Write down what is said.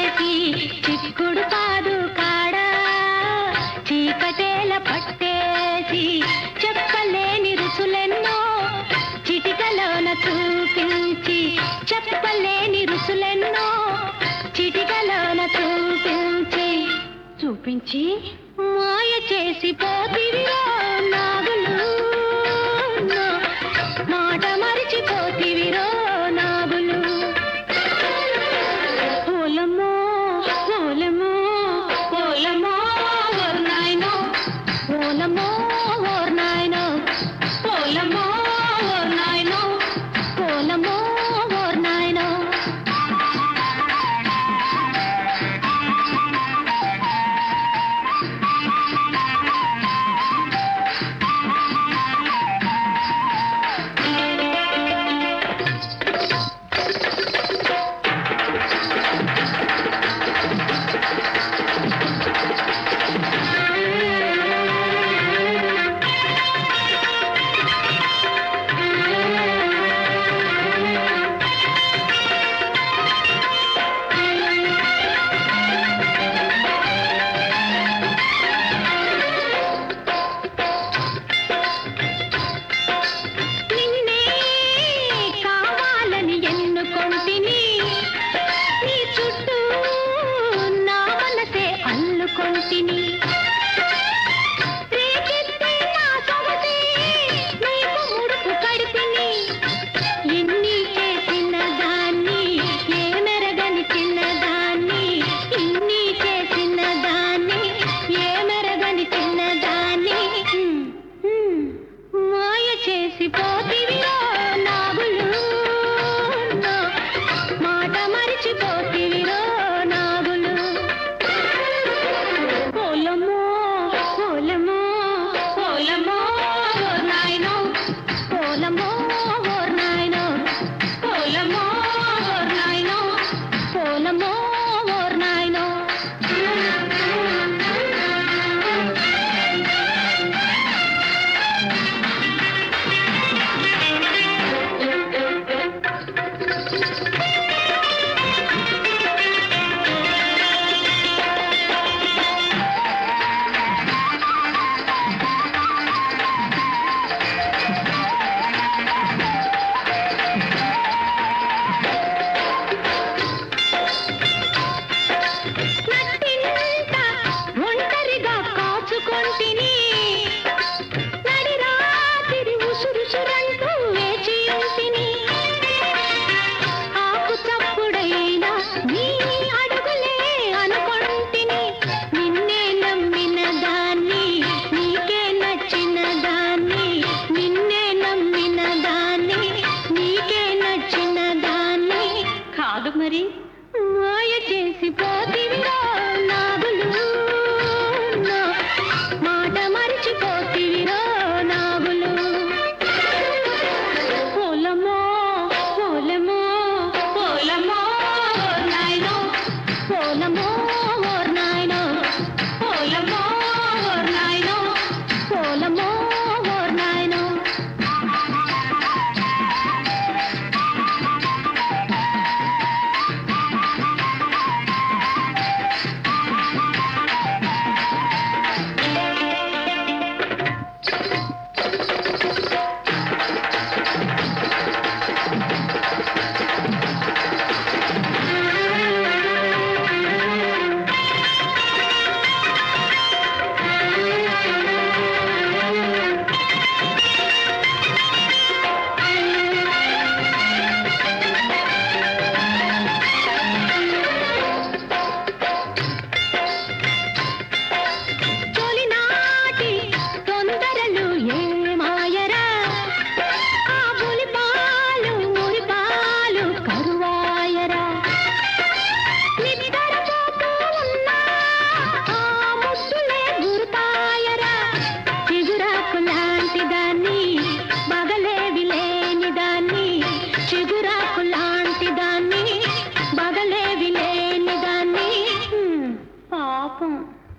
చేసి చిక్కుడు పాదు కాడా చీకటేల పట్టేసి చెప్పలేని రుసులెన్నో చిటికలోన చూపించి చెప్పలేని రుసులెన్నో చిటికలోన చూపించి చూపించి మాయ చేసి పోతివిరో నాగులు మాట మరిచిపోతివిరో నాగులు ఓలమ్మో ఓలమ్మో ఓలమ్మో ఓర్ నాయనో ఓలమ్మో ఓర్ నాయనో ఓలమ్మో ఓర్ నాయనో ఓలమ్మో ఓర్ నాయనో నిన్నే కావాలని ఎన్నుకొంటిని నీ చుట్టూ నా మనసే అల్లుకొంటిని రేకెత్తే నా సొగసే నీకు ముడుపు కడితిని ఎన్ని చేసిన దాన్ని ఏ మెరగని చిన్నదాన్ని ఇన్ని చేసిన దాన్ని ఏ మెరగని చిన్నదాన్ని హ్మ్, హ్మ్. మాయ చేసి పోతివిరో నాగులు నా మాట మరిచిపోతివిరో నాగులు ఓలమ్మో ఓలమ్మో ఓలమ్మో ఓర్ నాయనో ఓలమ్మో ఓర్ నాయనో ఓలమ్మో ఓర్ నాయనో ఓలమ్మో ఓర్ నాయనో నట్టింట ఒంటరిగా కాచుకొంటిని నడి రాత్రి ఉసురుసురంటూ వేచి ఉంటిని ఆకు చప్పుడైనా నీ అడుగులే అనుకొంటిని నిన్నే నమ్మిన దాన్ని నీకే నచ్చిన దాన్ని నిన్నే నమ్మిన దాన్ని నీకే నచ్చిన దాన్ని కాదు మరి మాయ చేసి పోతివిరో నాగులు నా మాట మరిచిపోతివిరో నాగులు ఓలమ్మో ఓలమ్మో ఓలమ్మో ఓర్ నాయనో ఓలమ్మో ఓర్ నాయనో ఓలమ్మో ఓర్ నాయనో ఓలమ్మో ఓర్ నాయనో తొలినాటి తొందరలు ఏ మాయరా ఆ పులిపాలు మురిపాలు కరువాయరా నిద్రపోతూ ఉన్నా ఆ ముద్దులే గురుతాయరా చిగురాకు లాంటి దాన్ని బగలేవి లేని దాన్ని చిగురాకు లాంటి దాన్ని బగలేవి లేని దాన్ని హ్మ్, పాపం